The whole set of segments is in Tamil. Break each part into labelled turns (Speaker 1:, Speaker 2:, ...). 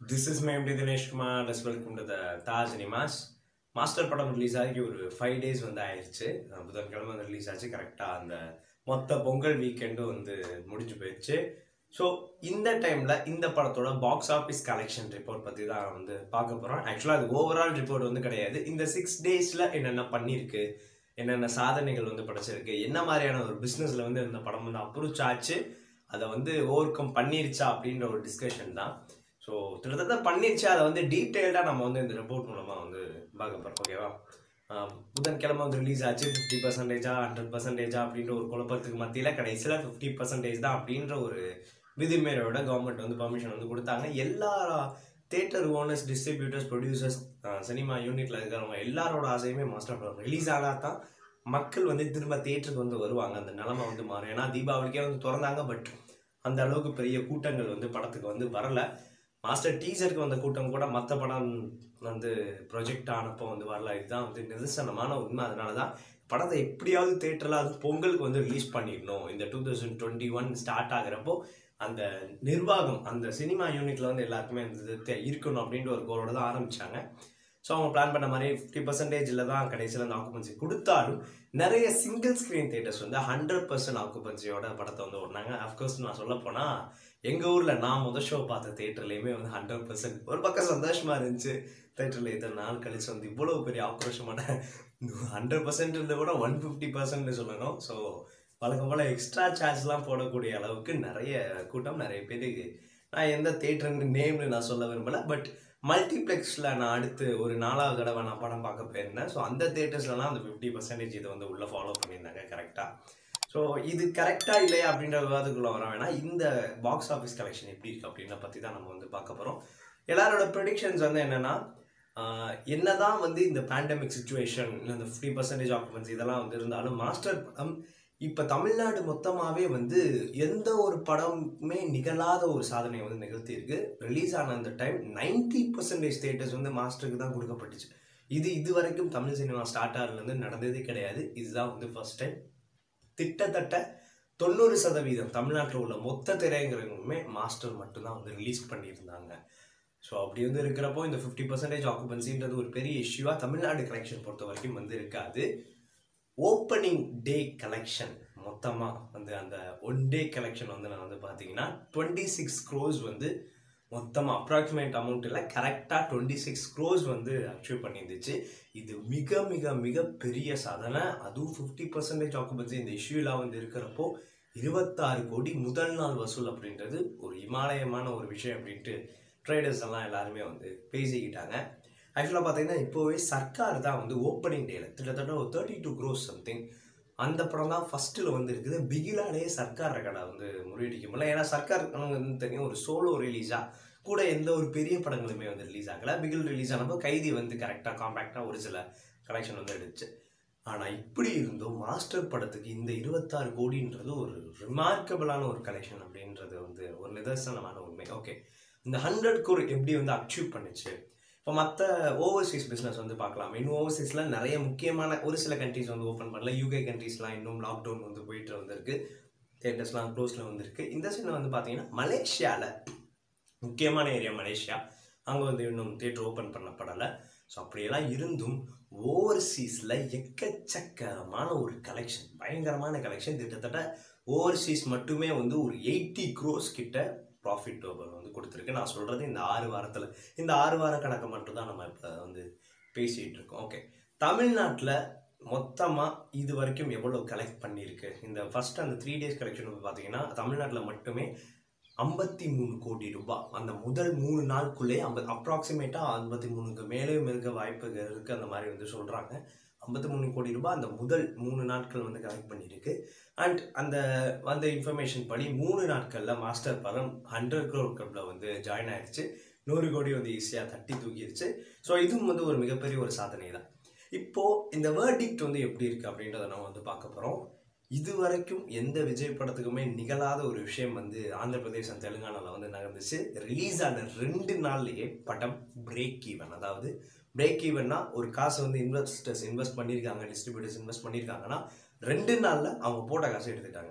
Speaker 1: this is my MD Dinesh Kumar let's welcome to the Taj Cinemas Master படம் ரிலீஸ் ஆகி ஒரு ஃபைவ் டேஸ் வந்து ஆயிடுச்சு அஹ் புதன்கிழமை வந்து ரிலீஸ் ஆச்சு கரெக்டாக அந்த மொத்த பொங்கல் வீக்கெண்டும் வந்து முடிஞ்சு போயிடுச்சு ஸோ இந்த டைமில் இந்த படத்தோட பாக்ஸ் ஆஃபீஸ் கலெக்ஷன் ரிப்போர்ட் பற்றி தான் வந்து பார்க்க போகிறோம் ஆக்சுவலாக அது ஓவரால் ரிப்போர்ட் வந்து கிடையாது இந்த சிக்ஸ் டேஸில் என்னென்ன பண்ணியிருக்கு என்னென்ன சாதனைகள் வந்து படைச்சிருக்கு என்ன மாதிரியான ஒரு பிஸ்னஸில் வந்து இந்த படம் வந்து அப்ரோச் ஆச்சு அதை வந்து ஓவர் கம் பண்ணிருச்சா அப்படின்ற ஒரு டிஸ்கஷன் தான் ஸோ கிட்டத்தட்ட பண்ணிருச்சு அதை வந்து டீட்டெயில்டாக நம்ம வந்து இந்த ரிப்போர்ட் மூலமாக வந்து பார்க்க போகிறோம் ஓகேவா ஆம், புதன்கிழமை வந்து ரிலீஸ் ஆச்சு ஃபிஃப்டி பர்சன்டேஜா ஹண்ட்ரட் பர்சன்டேஜா அப்படின்ற ஒரு குழப்பத்துக்கு மத்தியில் கடைசியில் ஃபிஃப்டி பர்சன்டேஜ் தான் அப்படின்ற ஒரு விதிமுறையோட கவர்மெண்ட் வந்து பர்மிஷன் வந்து கொடுத்தாங்க எல்லா theatre owners distributors producers cinema யூனிட்ல இருக்கிறவங்க எல்லாரோட ஆசையுமே மாஸ்டர் படம் ரிலீஸ் ஆனால் தான் மக்கள் வந்து திரும்ப தேட்டருக்கு வந்து வருவாங்க அந்த நிலமை வந்து மாறும் ஏன்னா தீபாவளிக்கே வந்து திறந்தாங்க பட் அந்த அளவுக்கு பெரிய கூட்டங்கள் வந்து படத்துக்கு வந்து வரல மாஸ்டர் டீசருக்கு வந்த கூட்டம் கூட மற்ற படம் வந்து ப்ரொஜெக்ட் ஆனப்போ வந்து வரல இதுதான் வந்து நிதர்சனமான உண்மை அதனால தான் படத்தை எப்படியாவது தேட்டரில் அது பொங்கலுக்கு வந்து ரிலீஸ் பண்ணிடணும் இந்த two thousand twenty one start ஆகுறப்போ அந்த நிர்வாகம் அந்த சினிமா யூனிட்ல வந்து எல்லாருக்குமே அந்த இது தே- இருக்கணும் அப்படின்ற ஒரு கோலோட தான் ஆரம்பிச்சாங்க ஸோ அவங்க பிளான் பண்ண மாதிரி ஃபிஃப்டி பர்சன்டேஜில் தான் கடைசியில் அந்த ஆக்குபன்சி கொடுத்தாலும் நிறைய சிங்கிள் ஸ்க்ரீன் தேட்டர்ஸ் வந்து ஹண்ட்ரட் பர்சன்ட் ஆக்குபன்சியோட படத்தை வந்து ஓடினாங்க அஃப்கோர்ஸ் நான் சொல்ல போனால் எங்கள் ஊரில் நான் முதல் ஷோ பார்த்த தேட்டர்லேயுமே வந்து ஹண்ட்ரட் பர்சன்ட் ஒரு பக்கம் சந்தோஷமாக இருந்துச்சு தேட்டரில் இத்தனை நாள் கழிச்சு வந்து இவ்வளோ பெரிய ஆக்ரோஷமான ஹண்ட்ரட் பர்சன்ட் இருந்த கூட ஒன் ஃபிஃப்டி பர்சன்ட் சொல்லணும் ஸோ வழக்கம் போல் எக்ஸ்ட்ரா சார்ஜ்லாம் போடக்கூடிய அளவுக்கு நிறைய கூட்டம் நிறைய பேருக்கு நான் எந்த தேட்டருன்னு நேம்னு நான் சொல்ல விரும்பல பட் மல்டிப்ளெக்ஸில் நான் அடுத்து ஒரு நாலாவது தடவை நான் படம் பார்க்க போயிருந்தேன் ஸோ அந்த தேட்டர்ஸ்லலாம் அந்த ஃபிஃப்டி பர்சன்டேஜ் இதை வந்து உள்ளே ஃபாலோ பண்ணியிருந்தாங்க கரெக்டாக ஸோ இது கரெக்டாக இல்லையா அப்படின்ற விவாதத்துக்குள்ளே வர வேணாம் இந்த பாக்ஸ் ஆஃபீஸ் கலெக்ஷன் எப்படி இருக்கு அப்படின்ற பற்றி தான் நம்ம வந்து பார்க்க போகிறோம் எல்லாரோட ப்ரெடிக்ஷன்ஸ் வந்து என்னென்னா என்னதான் வந்து இந்த பேண்டமிக் சுச்சுவேஷன் இந்த ஃபிஃப்டி பர்சன்டேஜ் ஆக்குபன்சி இதெல்லாம் வந்து இருந்தாலும் மாஸ்டர் படம் இப்போ தமிழ்நாடு மொத்தமாகவே வந்து எந்த ஒரு படமுமே நிகழாத ஒரு சாதனையை வந்து நிகழ்த்தியிருக்கு ரிலீஸ் ஆன அந்த டைம் 90% பர்சன்டேஜ் தேட்டர்ஸ் வந்து மாஸ்டருக்கு தான் கொடுக்கப்பட்டுச்சு இது இது வரைக்கும் தமிழ் சினிமா ஸ்டார்ட் ஆகிறதுலேருந்து நடந்ததே கிடையாது இதுதான் வந்து ஃபர்ஸ்ட் டைம் கிட்டத்தட்ட தொண்ணூறு சதவீதம் தமிழ்நாட்டில் உள்ள மொத்த திரையரங்குமே மாஸ்டர் மட்டும்தான் வந்து ரிலீஸ் பண்ணியிருந்தாங்க ஸோ அப்படி வந்து இருக்கிறப்போ இந்த ஃபிஃப்டி பர்சன்டேஜ் ஆக்குபன்சின்றது ஒரு பெரிய இஷ்யூவாக தமிழ்நாடு கலெக்ஷன் பொறுத்த வரைக்கும் வந்து இருக்காது ஓப்பனிங் டே கலெக்ஷன் மொத்தமாக வந்து அந்த ஒன் டே கலெக்ஷன் வந்து நான் வந்து பார்த்தீங்கன்னா டுவெண்ட்டி சிக்ஸ் க்ரோஸ் வந்து மொத்தமாக அப்ராக்சிமேட் அமௌண்ட் இல்லை கரெக்டாக டுவெண்ட்டி சிக்ஸ் க்ரோஸ் வந்து அச்சீவ் பண்ணியிருந்துச்சு இது மிக மிக மிக பெரிய சாதனை அதுவும் ஃபிஃப்டி பர்சன்டேஜ் ஆக்குபன்சி இந்த இஷ்யூலாம் வந்து இருக்கிறப்போ இருபத்தாறு கோடி முதல் நாள் வசூல் அப்படின்றது ஒரு இமாலயமான ஒரு விஷயம் அப்படின்ட்டு ட்ரேடர்ஸ் எல்லாம் எல்லாருமே வந்து பேசிக்கிட்டாங்க ஆக்சுவலாக பார்த்தீங்கன்னா இப்போவே சர்க்கார் தான் வந்து ஓப்பனிங் டேல கிட்டத்தட்ட ஒரு தேர்ட்டி டூ க்ரோஸ் சம்திங் அந்த படம் தான் ஃபர்ஸ்ட்டில் வந்து இருக்குது பிகிலாலே சர்க்கார் ரெக்கார்டை வந்து முறியடிக்க முடியல ஏன்னா சர்க்கார் நமக்கு வந்து தெரியும் ஒரு சோலோ ரிலீஸாக கூட எந்த ஒரு பெரிய படங்களுமே வந்து ரிலீஸ் ஆகலை பிகில் ரிலீஸ் ஆனப்போ கைதி வந்து கரெக்டாக காம்பேக்டாக ஒரு சில கலெக்ஷன் வந்து எடுத்துச்சு ஆனால் இப்படி இருந்தும் மாஸ்டர் படத்துக்கு இந்த இருபத்தாறு கோடின்றது ஒரு ரிமார்க்கபிளான ஒரு கலெக்ஷன் அப்படின்றது வந்து ஒரு நிதர்சனமான உண்மை ஓகே இந்த ஹண்ட்ரட் கோர் எப்படி வந்து அச்சீவ் பண்ணுச்சு இப்போ மற்ற ஓவர்சீஸ் பிஸ்னஸ் வந்து பார்க்கலாம் இன்னும் ஓவர்சீஸில் நிறைய முக்கியமான ஒரு சில கண்ட்ரிஸ் வந்து ஓப்பன் பண்ணல யூகே கண்ட்ரீஸ்லாம் இன்னும் லாக்டவுன் வந்து போயிட்டு வந்திருக்கு தேட்டர்ஸ்லாம் க்ளோஸில் வந்திருக்கு இந்த சைடில் வந்து பார்த்தீங்கன்னா மலேசியாவில் முக்கியமான ஏரியா மலேசியா அங்கே வந்து இன்னும் தேட்டர் ஓப்பன் பண்ணப்படலை ஸோ அப்படியெல்லாம் இருந்தும் ஓவர்சீஸில் எக்கச்சக்கமான ஒரு கலெக்ஷன் பயங்கரமான கலெக்ஷன் கிட்டத்தட்ட ஓவர்சீஸ் மட்டுமே வந்து ஒரு எயிட்டி க்ரோஸ் கிட்ட ப்ராஃபிட் வந்து கொடுத்துருக்கு நான் சொல்கிறது இந்த ஆறு வாரத்தில் இந்த ஆறு வார கணக்கை மட்டும்தான் நம்ம இப்போ வந்து பேசிகிட்டு இருக்கோம் ஓகே தமிழ்நாட்டில் மொத்தமாக இது வரைக்கும் எவ்வளோ கலெக்ட் பண்ணியிருக்கு இந்த ஃபர்ஸ்ட் அந்த த்ரீ டேஸ் கலெக்ஷன் வந்து பார்த்தீங்கன்னா தமிழ்நாட்டில் மட்டுமே ஐம்பத்தி மூணு கோடி ரூபாய் அந்த முதல் மூணு நாளுக்குள்ளே ஐம்பது அப்ராக்சிமேட்டாக ஐம்பத்தி மூணுக்கு மேலேயும் இருக்க வாய்ப்புகள் இருக்குது அந்த மாதிரி வந்து சொல்கிறாங்க ஐம்பத்தி மூணு கோடி ரூபாய் அந்த முதல் மூணு நாட்கள் வந்து கலெக்ட் பண்ணியிருக்கு அண்ட் அந்த வந்த இன்ஃபர்மேஷன் படி மூணு நாட்களில் மாஸ்டர் படம் ஹண்ட்ரட் க்ரோர் கிளப்பில் வந்து ஜாயின் ஆயிடுச்சு நூறு கோடி வந்து ஈஸியாக தட்டி தூக்கிடுச்சு ஸோ இதுவும் வந்து ஒரு மிகப்பெரிய ஒரு சாதனை தான் இப்போது இந்த வேர்டிக்ட் வந்து எப்படி இருக்குது அப்படின்றத நம்ம வந்து பார்க்க போகிறோம் இது வரைக்கும் எந்த விஜய் படத்துக்குமே நிகழாத ஒரு விஷயம் வந்து ஆந்திர பிரதேசம் தெலுங்கானாவில் வந்து நடந்துச்சு ரிலீஸ் ஆன ரெண்டு நாள்லயே படம் பிரேக் ஈவன் அதாவது பிரேக் ஈவன்னா ஒரு காசை வந்து இன்வெஸ்டர்ஸ் இன்வெஸ்ட் பண்ணியிருக்காங்க டிஸ்ட்ரிபியூட்டர்ஸ் இன்வெஸ்ட் பண்ணியிருக்காங்கன்னா ரெண்டு நாளில் அவங்க போட்ட காசை எடுத்துட்டாங்க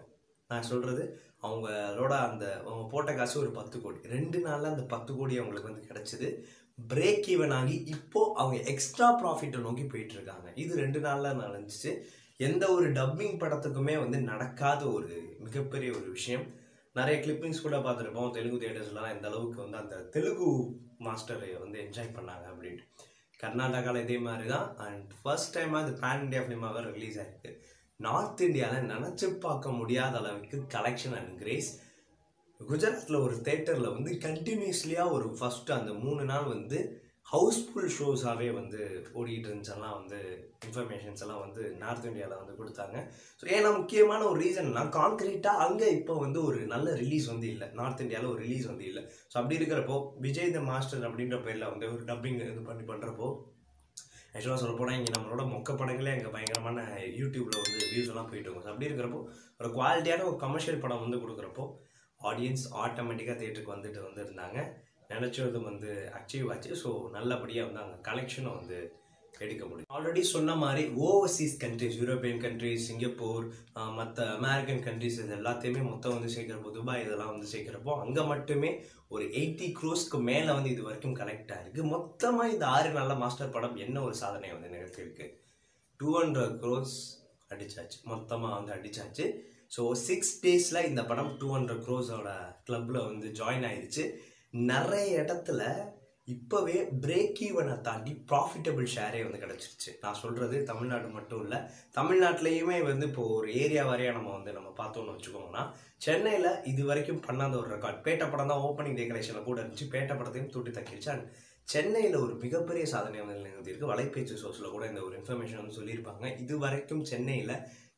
Speaker 1: நான் சொல்கிறது அவங்களோட அந்த அவங்க போட்ட காசு ஒரு பத்து கோடி ரெண்டு நாளில் அந்த பத்து கோடி அவங்களுக்கு வந்து கிடச்சிது பிரேக் ஈவன் ஆகி இப்போ அவங்க எக்ஸ்ட்ரா ப்ராஃபிட்டை நோக்கி போயிட்டு இருக்காங்க இது ரெண்டு நாளில் நடந்துச்சு எந்த ஒரு டப்பிங் படத்துக்குமே வந்து நடக்காத ஒரு மிகப்பெரிய ஒரு விஷயம் நிறைய கிளிப்பிங்ஸ் கூட பார்த்துருப்போம் தெலுங்கு தேட்டர்ஸ்லாம் எந்த அளவுக்கு வந்து அந்த தெலுங்கு மாஸ்டரை வந்து என்ஜாய் பண்ணாங்க அப்படின்ட்டு கர்நாடகாவில் இதே மாதிரி தான் அண்ட் ஃபர்ஸ்ட் டைம் அது பேன் இண்டியா ஃபிலிமாகவே ரிலீஸ் ஆயிருக்கு நார்த் இந்தியாவில் நினச்சி பார்க்க முடியாத அளவுக்கு கலெக்ஷன் அண்ட் கிரேஸ் குஜராத்தில் ஒரு தேட்டரில் வந்து கண்டினியூஸ்லியாக ஒரு ஃபஸ்ட்டு அந்த மூணு நாள் வந்து ஹவுஸ்ஃபுல் ஷோஸாகவே வந்து ஓடிட்டு இருந்துச்செல்லாம் வந்து இன்ஃபர்மேஷன்ஸ் எல்லாம் வந்து நார்த் இந்தியாவில் வந்து கொடுத்தாங்க ஸோ ஏன்னா முக்கியமான ஒரு ரீசன்னா கான்க்ரீட்டாக அங்கே இப்போ வந்து ஒரு நல்ல ரிலீஸ் வந்து இல்லை நார்த் இந்தியாவில் ஒரு ரிலீஸ் வந்து இல்லை ஸோ அப்படி இருக்கிறப்போ விஜய் த மாஸ்டர் அப்படின்ற பேரில் வந்து ஒரு டப்பிங் இது பண்ணி பண்ணுறப்போ ஆக்சுவலாக சொல்ல போனால் இங்கே நம்மளோட மொக்க படங்களே அங்கே பயங்கரமான யூடியூப்பில் வந்து வியூஸ் எல்லாம் போயிட்டு இருக்கும் So அப்படி இருக்கிறப்போ ஒரு குவாலிட்டியான ஒரு கமர்ஷியல் படம் வந்து கொடுக்குறப்போ ஆடியன்ஸ் ஆட்டோமேட்டிக்காக தேட்டருக்கு வந்துட்டு வந்து இருந்தாங்க நினச்சது வந்து அச்சீவ் ஆச்சு ஸோ நல்லபடியாக வந்து அங்கே கலெக்ஷனை வந்து எடுக்க முடியும் ஆல்ரெடி சொன்ன மாதிரி overseas countries European countries Singapore மற்ற அமெரிக்கன் கண்ட்ரிஸ் இது எல்லாத்தையுமே மொத்தம் வந்து சேர்க்குறப்போ துபாய் இதெல்லாம் வந்து சேர்க்குறப்போ அங்கே மட்டுமே ஒரு எயிட்டி க்ரோஸ்க்கு மேலே வந்து இது வரைக்கும் கலெக்ட் ஆயிருக்கு மொத்தமாக இந்த ஆறு நல்ல மாஸ்டர் படம் என்ன ஒரு சாதனை வந்து நிகழ்த்தியிருக்கு டூ ஹண்ட்ரட் க்ரோஸ் அடிச்சாச்சு மொத்தமாக வந்து அடிச்சாச்சு ஸோ சிக்ஸ் டேஸில் இந்த படம் டூ ஹண்ட்ரட் க்ரோஸோட கிளப்பில் வந்து ஜாயின் ஆயிடுச்சு நிறைய இடத்துல இப்போவே பிரேக் ஈவனை தாண்டி ப்ராஃபிட்டபிள் ஷேரே வந்து கிடச்சிருச்சு நான் சொல்கிறது தமிழ்நாடு மட்டும் இல்லை தமிழ்நாட்டிலையுமே வந்து இப்போ ஒரு ஏரியா வரையா நம்ம வந்து நம்ம பார்த்தோம்னு வச்சுக்கோங்கன்னா சென்னையில் இது வரைக்கும் பண்ணாத ஒரு ரெக்கார்ட் பேட்ட படம் தான் ஓப்பனிங் டெக்கரேஷனில் கூட இருந்துச்சு பேட்ட படத்தையும் தூட்டி தக்கிருச்சு அண்ட் சென்னையில் ஒரு மிகப்பெரிய சாதனை வந்து நிகழ்த்தியிருக்கு வலைபேச்சு ஷோஸில் கூட இந்த ஒரு இன்ஃபர்மேஷன் வந்து சொல்லியிருப்பாங்க இது வரைக்கும் சென்னையில்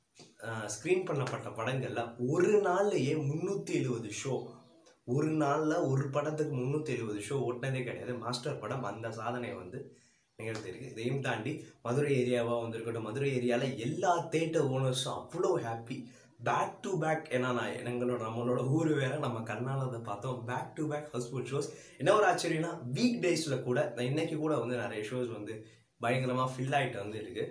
Speaker 1: ஸ்க்ரீன் பண்ணப்பட்ட படங்களில் ஒரு நாள்லயே முந்நூற்றி எழுபது ஷோ ஒரு நாளில் ஒரு படத்துக்கு முந்நூற்றி எழுபது ஷோ ஓட்டினதே கிடையாது மாஸ்டர் படம் அந்த சாதனையை வந்து நிகழ்த்தியிருக்கு இதையும் தாண்டி மதுரை ஏரியாவாக வந்திருக்கட்டும் மதுரை ஏரியாவில் எல்லா தேட்டர் ஓனர்ஸும் அவ்வளோ ஹாப்பி பேக் டு பேக் ஏன்னா நான் எங்களோட நம்மளோட ஊர் வேற நம்ம கண்ணால் அதை பார்த்தோம் back to back housefull shows என்ன ஒரு ஆச்சரியம்னா வீக் டேஸில் கூட நான் இன்னைக்கு கூட வந்து நிறைய ஷோஸ் வந்து பயங்கரமாக ஃபில் ஆகிட்டு வந்து இருக்கு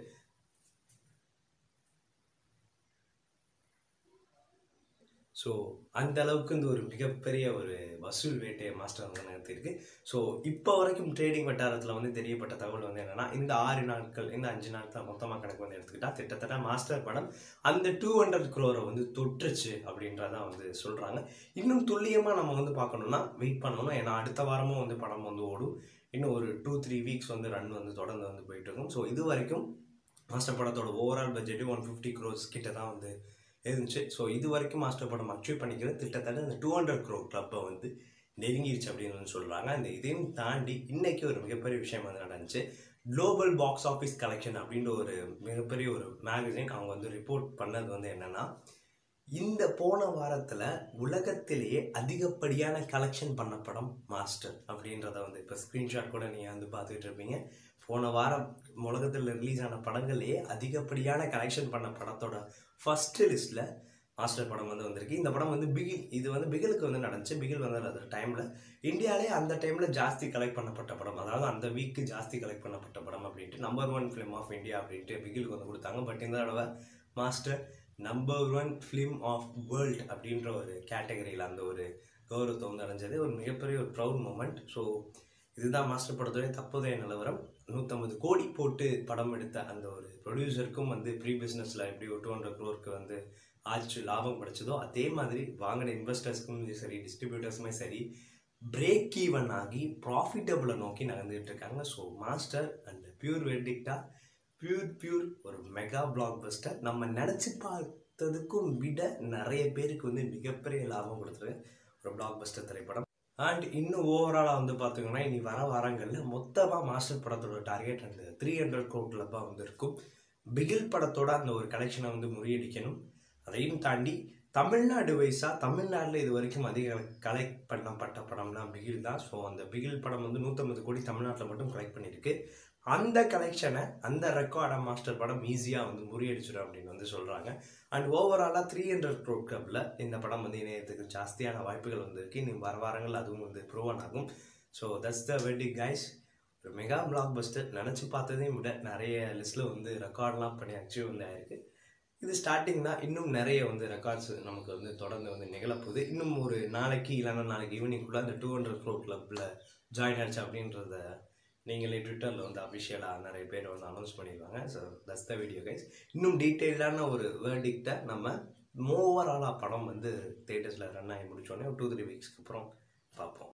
Speaker 1: ஸோ அந்த அளவுக்கு இந்த ஒரு மிகப்பெரிய ஒரு வசூல் வேட்டையை மாஸ்டர் வந்து நடத்தியிருக்கு ஸோ இப்போ வரைக்கும் ட்ரேடிங் வட்டாரத்தில் வந்து தெரியப்பட்ட தகவல் வந்து என்னன்னா இந்த ஆறு நாட்கள் இந்த அஞ்சு நாட்கள் மொத்தமாக கணக்கு வந்து எடுத்துக்கிட்டா கிட்டத்தட்ட மாஸ்டர் படம் அந்த டூ ஹண்ட்ரட் க்ரோரை வந்து தொற்றுச்சு அப்படின்றதான் வந்து சொல்கிறாங்க இன்னும் துல்லியமாக நம்ம வந்து பார்க்கணும்னா வெயிட் பண்ணணும் ஏன்னா அடுத்த வாரமும் வந்து படம் வந்து ஓடும் இன்னும் ஒரு டூ த்ரீ வீக்ஸ் வந்து ரன் வந்து தொடர்ந்து வந்து போயிட்டு இருக்கும் ஸோ இது வரைக்கும் மாஸ்டர் படத்தோட overall budget one fifty crores கிட்ட தான் வந்து இருந்துச்சு ஸோ இது வரைக்கும் மாஸ்டர் படம் அச்சீவ் பண்ணிக்கிறது கிட்டத்தட்ட இந்த டூ ஹண்ட்ரட் க்ரோ கிளப்பை வந்து நெருங்கிருச்சு அப்படின்னு வந்து சொல்கிறாங்க அந்த இதையும் தாண்டி இன்னைக்கு ஒரு மிகப்பெரிய விஷயம் வந்து நடந்துச்சு குளோபல் பாக்ஸ் ஆஃபீஸ் கலெக்ஷன் அப்படின்ற ஒரு மிகப்பெரிய ஒரு மேகசின் அவங்க வந்து ரிப்போர்ட் பண்ணது வந்து என்னன்னா இந்த போன வாரத்தில் உலகத்திலேயே அதிகப்படியான கலெக்ஷன் பண்ண படம் மாஸ்டர் அப்படின்றத வந்து இப்போ ஸ்க்ரீன்ஷாட் கூட நீங்கள் வந்து பார்த்துக்கிட்டு இருப்பீங்க போன வாரம் உலகத்தில் ரிலீஸ் ஆன படங்கள்லேயே அதிகப்படியான கலெக்ஷன் பண்ண படத்தோட ஃபஸ்ட்டு லிஸ்ட்டில் மாஸ்டர் படம் வந்து வந்திருக்கு இந்த படம் வந்து பிகில் இது வந்து பிகிலுக்கு வந்து நடந்துச்சு பிகில் வந்து அந்த டைமில் இந்தியாவிலே அந்த டைமில் ஜாஸ்தி கலெக்ட் பண்ணப்பட்ட படம் அதாவது அந்த வீக்கு ஜாஸ்தி கலெக்ட் பண்ணப்பட்ட படம் அப்படின்ட்டு number one film of India அப்படின்ட்டு பிகிலுக்கு வந்து கொடுத்தாங்க பட் இந்த தடவை Master number one film of world அப்படின்ற ஒரு கேட்டகரியில் அந்த ஒரு கௌரவத்தை வந்து அடைஞ்சது ஒரு மிகப்பெரிய ஒரு ப்ரௌட் மூமெண்ட் ஸோ இதுதான் மாஸ்டர் படத்துடைய தற்போதைய நிலவரம் நூற்றம்பது கோடி போட்டு படம் எடுத்த அந்த ஒரு ப்ரொடியூசருக்கும் வந்து ப்ரீ பிஸ்னஸில் எப்படி ஒரு டூ ஹண்ட்ரட் க்ரோருக்கு வந்து ஆச்சு லாபம் கிடைச்சதோ அதே மாதிரி வாங்கின இன்வெஸ்டர்ஸ்க்கும் சரி டிஸ்ட்ரிபியூட்டர்ஸுமே சரி பிரேக் ஈவன் ஆகி ப்ராஃபிட்டபிளை நோக்கி நடந்துகிட்டு இருக்காங்க ஸோ மாஸ்டர் அண்ட் பியூர் வெர்டிக்டா பியூர் பியூர் ஒரு மெகா பிளாக் பஸ்டர் நம்ம நினச்சி பார்த்ததுக்கும் விட நிறைய பேருக்கு வந்து மிகப்பெரிய லாபம் கொடுத்துருக்கு ஒரு பிளாக் பஸ்டர் திரைப்படம் அண்ட் இன்னும் ஓவராலாக வந்து பார்த்தீங்கன்னா இனி வர வாரங்களில் மொத்தமாக மாஸ்டர் படத்தோட டார்கெட் அந்த த்ரீ ஹண்ட்ரட் க்ரோட்டில் தான் வந்து இருக்கும் பிகில் படத்தோட அந்த ஒரு கலெக்ஷனை வந்து முறியடிக்கணும் அதையும் தாண்டி தமிழ்நாடு வைஸாக தமிழ்நாட்டில் இது வரைக்கும் அதிக கலெக்ட் பண்ணப்பட்ட படம்னா பிகில் தான் ஸோ அந்த பிகில் படம் வந்து நூற்றம்பது கோடி தமிழ்நாட்டில் மட்டும் கலெக்ட் பண்ணியிருக்கு அந்த கலெக்ஷனை அந்த ரெக்கார்டை மாஸ்டர் படம் ஈஸியாக வந்து முறியடிச்சிடும் அப்படின்னு வந்து சொல்கிறாங்க அண்ட் ஓவராலாக த்ரீ ஹண்ட்ரட் க்ரோட் கிளப்பில் இந்த படம் வந்து இணையத்துக்கு ஜாஸ்தியான வாய்ப்புகள் வந்து இருக்குது இன்னும் வர வாரங்கள் அதுவும் வந்து ப்ரூவன் ஆகும் ஸோ தட்ஸ் த வெட்டி கைஸ் ஒரு மெகா பிளாக் பஸ்டர் நினச்சி பார்த்ததையும் விட நிறைய லிஸ்ட்டில் வந்து ரெக்கார்ட்லாம் பண்ணி அச்சீவ் வந்து ஆயிருக்கு இது ஸ்டார்டிங் தான் இன்னும் நிறைய வந்து ரெக்கார்ட்ஸ் நமக்கு வந்து தொடர்ந்து வந்து நிகழப்போகுது இன்னும் ஒரு நாளைக்கு இல்லைன்னா நாளைக்கு ஈவினிங்குள்ளே அந்த டூ ஹண்ட்ரட் க்ரோ கிளப்பில் ஜாயின் ஆச்சு அப்படின்றத நீங்களே ட்விட்டரில் வந்து அஃபிஷியலாக நிறைய பேர் வந்து அனௌன்ஸ் பண்ணிடுவாங்க so that's the video guys இன்னும் டீட்டெயிலான ஒரு வேர்டிக்டை நம்ம ஓவராலாக படம் வந்து தேட்டர்ஸில் ரன் ஆகி முடிச்சோடனே ஒரு டூ த்ரீ வீக்ஸ்க்கு அப்புறம் பார்ப்போம்